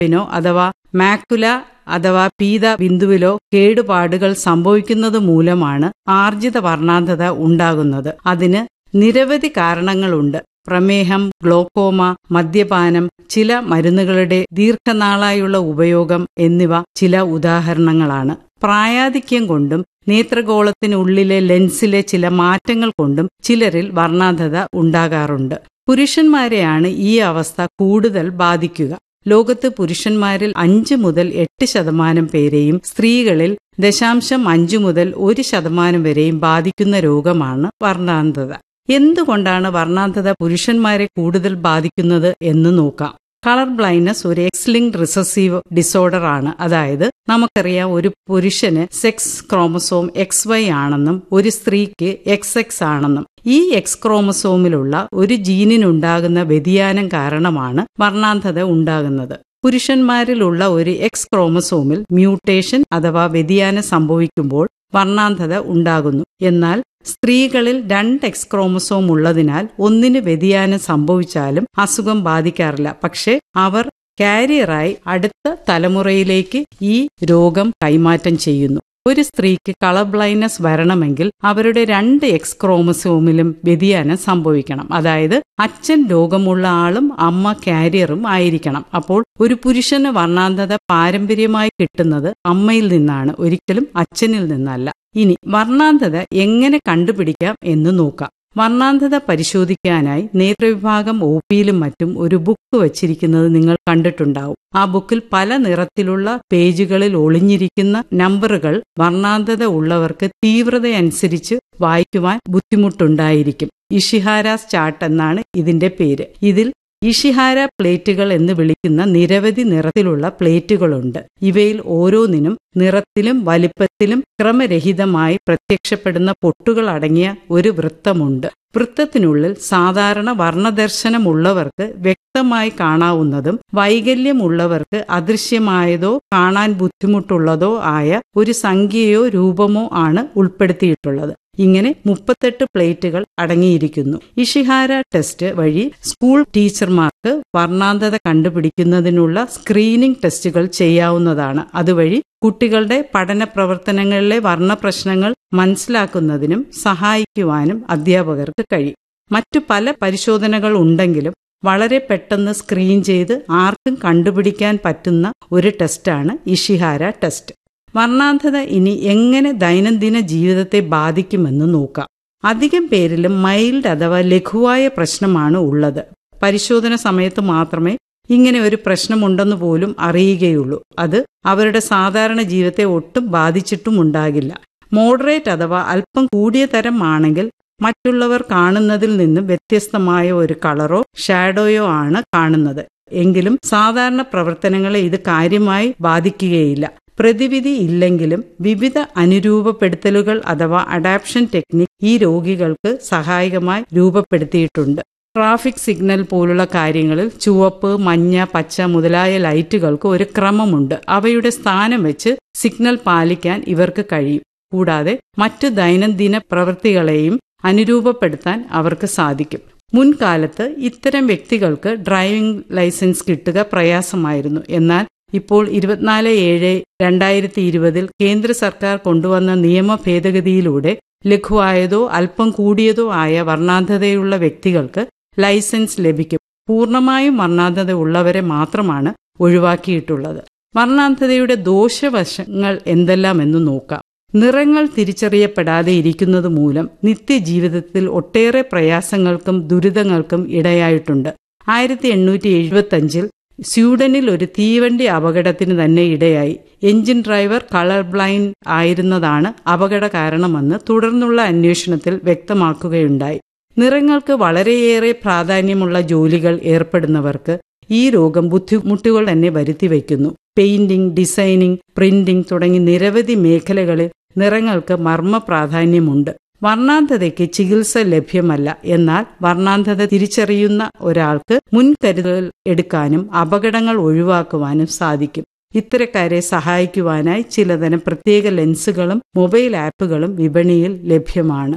പടർപ്പിനോ അഥവാ മാക്കുല അഥവാ പീത ബിന്ദുവിലോ കേടുപാടുകൾ സംഭവിക്കുന്നത് മൂലമാണ് ആർജിത വർണ്ണാന്ധത ഉണ്ടാകുന്നത് അതിന് നിരവധി കാരണങ്ങളുണ്ട് പ്രമേഹം ഗ്ലോക്കോമ മദ്യപാനം ചില മരുന്നുകളുടെ ദീർഘനാളായുള്ള ഉപയോഗം എന്നിവ ചില ഉദാഹരണങ്ങളാണ് പ്രായാധിക്യം കൊണ്ടും നേത്രഗോളത്തിനുള്ളിലെ ലെൻസിലെ ചില മാറ്റങ്ങൾ കൊണ്ടും ചിലരിൽ വർണ്ണാന്ധത ഉണ്ടാകാറുണ്ട് പുരുഷന്മാരെയാണ് ഈ അവസ്ഥ കൂടുതൽ ബാധിക്കുക ലോകത്ത് പുരുഷന്മാരിൽ അഞ്ച് മുതൽ എട്ട് ശതമാനം പേരെയും സ്ത്രീകളിൽ ദശാംശം അഞ്ചു മുതൽ ഒരു ശതമാനം വരെയും ബാധിക്കുന്ന രോഗമാണ് വർണ്ണാന്ധത എന്തുകൊണ്ടാണ് വർണ്ണാന്ധത പുരുഷന്മാരെ കൂടുതൽ ബാധിക്കുന്നത് എന്ന് നോക്കാം കളർ ബ്ലൈൻഡ്നസ് ഒരു എക്സ് ലിങ്ക് റിസസീവ് ഡിസോർഡർ ആണ് അതായത് നമുക്കറിയാം ഒരു പുരുഷന് സെക്സ് ക്രോമസോം എക്സ് വൈ ആണെന്നും ഒരു സ്ത്രീക്ക് എക്സ് എക്സ് ആണെന്നും ഈ എക്സ് ക്രോമസോമിലുള്ള ഒരു ജീനിനുണ്ടാകുന്ന വ്യതിയാനം കാരണമാണ് വർണ്ണാന്ധത ഉണ്ടാകുന്നത് പുരുഷന്മാരിലുള്ള ഒരു എക്സ് ക്രോമസോമിൽ മ്യൂട്ടേഷൻ അഥവാ വ്യതിയാനം സംഭവിക്കുമ്പോൾ വർണ്ണാന്ധത ഉണ്ടാകുന്നു എന്നാൽ സ്ത്രീകളിൽ രണ്ട് എക്സ് ക്രോമസോം ഉള്ളതിനാൽ ഒന്നിന് വ്യതിയാനം സംഭവിച്ചാലും അസുഖം ബാധിക്കാറില്ല പക്ഷെ അവർ കാരിയറായി അടുത്ത തലമുറയിലേക്ക് ഈ രോഗം കൈമാറ്റം ചെയ്യുന്നു ഒരു സ്ത്രീക്ക് കളർ ബ്ലൈൻഡ്നസ് വരണമെങ്കിൽ അവരുടെ രണ്ട് എക്സ് ക്രോമസോമിലും വ്യതിയാനം സംഭവിക്കണം അതായത് അച്ഛൻ രോഗമുള്ള ആളും അമ്മ കാരിയറും ആയിരിക്കണം അപ്പോൾ ഒരു പുരുഷന് വർണ്ണാന്ധത പാരമ്പര്യമായി കിട്ടുന്നത് അമ്മയിൽ നിന്നാണ് ഒരിക്കലും അച്ഛനിൽ നിന്നല്ല ഇനി വർണ്ണാന്ധത എങ്ങനെ കണ്ടുപിടിക്കാം എന്ന് നോക്കാം വർണ്ണാന്ധത പരിശോധിക്കാനായി നേത്രവിഭാഗം ഒ പിയിലും മറ്റും ഒരു ബുക്ക് വച്ചിരിക്കുന്നത് നിങ്ങൾ കണ്ടിട്ടുണ്ടാവും ആ ബുക്കിൽ പല നിറത്തിലുള്ള പേജുകളിൽ ഒളിഞ്ഞിരിക്കുന്ന നമ്പറുകൾ വർണ്ണാന്ധത ഉള്ളവർക്ക് തീവ്രതയനുസരിച്ച് വായിക്കുവാൻ ബുദ്ധിമുട്ടുണ്ടായിരിക്കും ഇഷിഹാരാസ് ചാർട്ട് എന്നാണ് ഇതിന്റെ പേര് ഇതിൽ ഇഷിഹാര പ്ലേറ്റുകൾ എന്ന് വിളിക്കുന്ന നിരവധി നിറത്തിലുള്ള പ്ലേറ്റുകളുണ്ട് ഇവയിൽ ഓരോന്നിനും നിറത്തിലും വലിപ്പത്തിലും ക്രമരഹിതമായി പ്രത്യക്ഷപ്പെടുന്ന പൊട്ടുകൾ അടങ്ങിയ ഒരു വൃത്തമുണ്ട് വൃത്തത്തിനുള്ളിൽ സാധാരണ വർണ്ണദർശനമുള്ളവർക്ക് വ്യക്തമായി കാണാവുന്നതും വൈകല്യമുള്ളവർക്ക് അദൃശ്യമായതോ കാണാൻ ബുദ്ധിമുട്ടുള്ളതോ ആയ ഒരു സംഖ്യയോ രൂപമോ ആണ് ഉൾപ്പെടുത്തിയിട്ടുള്ളത് ഇങ്ങനെ മുപ്പത്തെട്ട് പ്ലേറ്റുകൾ അടങ്ങിയിരിക്കുന്നു ഇഷിഹാര ടെസ്റ്റ് വഴി സ്കൂൾ ടീച്ചർമാർക്ക് വർണ്ണാന്ധത കണ്ടുപിടിക്കുന്നതിനുള്ള സ്ക്രീനിംഗ് ടെസ്റ്റുകൾ ചെയ്യാവുന്നതാണ് അതുവഴി കുട്ടികളുടെ പഠന പ്രവർത്തനങ്ങളിലെ വർണ്ണപ്രശ്നങ്ങൾ മനസ്സിലാക്കുന്നതിനും സഹായിക്കുവാനും അധ്യാപകർക്ക് കഴിയും മറ്റു പല പരിശോധനകൾ ഉണ്ടെങ്കിലും വളരെ പെട്ടെന്ന് സ്ക്രീൻ ചെയ്ത് ആർക്കും കണ്ടുപിടിക്കാൻ പറ്റുന്ന ഒരു ടെസ്റ്റാണ് ഇഷിഹാര ടെസ്റ്റ് വർണ്ണാന്ധത ഇനി എങ്ങനെ ദൈനംദിന ജീവിതത്തെ ബാധിക്കുമെന്ന് നോക്കാം അധികം പേരിലും മൈൽഡ് അഥവാ ലഘുവായ പ്രശ്നമാണ് ഉള്ളത് പരിശോധന സമയത്ത് മാത്രമേ ഇങ്ങനെ ഒരു പ്രശ്നമുണ്ടെന്ന് പോലും അറിയുകയുള്ളൂ അത് അവരുടെ സാധാരണ ജീവിതത്തെ ഒട്ടും ബാധിച്ചിട്ടും ഉണ്ടാകില്ല മോഡറേറ്റ് അഥവാ അല്പം കൂടിയ തരം ആണെങ്കിൽ മറ്റുള്ളവർ കാണുന്നതിൽ നിന്ന് വ്യത്യസ്തമായ ഒരു കളറോ ഷാഡോയോ ആണ് കാണുന്നത് എങ്കിലും സാധാരണ പ്രവർത്തനങ്ങളെ ഇത് കാര്യമായി ബാധിക്കുകയില്ല പ്രതിവിധി ഇല്ലെങ്കിലും വിവിധ അനുരൂപപ്പെടുത്തലുകൾ അഥവാ അഡാപ്ഷൻ ടെക്നിക് ഈ രോഗികൾക്ക് സഹായകമായി രൂപപ്പെടുത്തിയിട്ടുണ്ട് ട്രാഫിക് സിഗ്നൽ പോലുള്ള കാര്യങ്ങളിൽ ചുവപ്പ് മഞ്ഞ പച്ച മുതലായ ലൈറ്റുകൾക്ക് ഒരു ക്രമമുണ്ട് അവയുടെ സ്ഥാനം വെച്ച് സിഗ്നൽ പാലിക്കാൻ ഇവർക്ക് കഴിയും കൂടാതെ മറ്റു ദൈനംദിന പ്രവൃത്തികളെയും അനുരൂപപ്പെടുത്താൻ അവർക്ക് സാധിക്കും മുൻകാലത്ത് ഇത്തരം വ്യക്തികൾക്ക് ഡ്രൈവിംഗ് ലൈസൻസ് കിട്ടുക പ്രയാസമായിരുന്നു എന്നാൽ ഇപ്പോൾ ഇരുപത്തിനാല് ഏഴ് രണ്ടായിരത്തി ഇരുപതിൽ കേന്ദ്ര സർക്കാർ കൊണ്ടുവന്ന നിയമ ഭേദഗതിയിലൂടെ ലഘുവായതോ അല്പം കൂടിയതോ ആയ വർണ്ണാന്ധതയുള്ള വ്യക്തികൾക്ക് ലൈസൻസ് ലഭിക്കും പൂർണ്ണമായും വർണ്ണാന്ധത ഉള്ളവരെ മാത്രമാണ് ഒഴിവാക്കിയിട്ടുള്ളത് വർണ്ണാന്ധതയുടെ ദോഷവശങ്ങൾ എന്തെല്ലാമെന്ന് നോക്കാം നിറങ്ങൾ തിരിച്ചറിയപ്പെടാതെ ഇരിക്കുന്നത് മൂലം നിത്യജീവിതത്തിൽ ഒട്ടേറെ പ്രയാസങ്ങൾക്കും ദുരിതങ്ങൾക്കും ഇടയായിട്ടുണ്ട് ആയിരത്തി എണ്ണൂറ്റി എഴുപത്തി അഞ്ചിൽ സ്വീഡനിൽ ഒരു തീവണ്ടി അപകടത്തിന് തന്നെ ഇടയായി എഞ്ചിൻ ഡ്രൈവർ കളർ ബ്ലൈൻഡ് ആയിരുന്നതാണ് അപകട കാരണമെന്ന് തുടർന്നുള്ള അന്വേഷണത്തിൽ വ്യക്തമാക്കുകയുണ്ടായി നിറങ്ങൾക്ക് വളരെയേറെ പ്രാധാന്യമുള്ള ജോലികൾ ഏർപ്പെടുന്നവർക്ക് ഈ രോഗം ബുദ്ധിമുട്ടുകൾ തന്നെ വരുത്തിവെക്കുന്നു പെയിന്റിംഗ് ഡിസൈനിങ് പ്രിന്റിംഗ് തുടങ്ങി നിരവധി മേഖലകളിൽ നിറങ്ങൾക്ക് മർമ്മ പ്രാധാന്യമുണ്ട് വർണ്ണാന്ധതയ്ക്ക് ചികിത്സ ലഭ്യമല്ല എന്നാൽ വർണ്ണാന്ധത തിരിച്ചറിയുന്ന ഒരാൾക്ക് മുൻകരുതൽ എടുക്കാനും അപകടങ്ങൾ ഒഴിവാക്കുവാനും സാധിക്കും ഇത്തരക്കാരെ സഹായിക്കുവാനായി ചിലതരം പ്രത്യേക ലെൻസുകളും മൊബൈൽ ആപ്പുകളും വിപണിയിൽ ലഭ്യമാണ്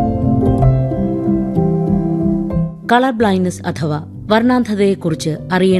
കളർ ബ്ലൈൻഡ്നസ് അഥവാ വർണ്ണാന്ധതയെക്കുറിച്ച് അറിയേണ്ട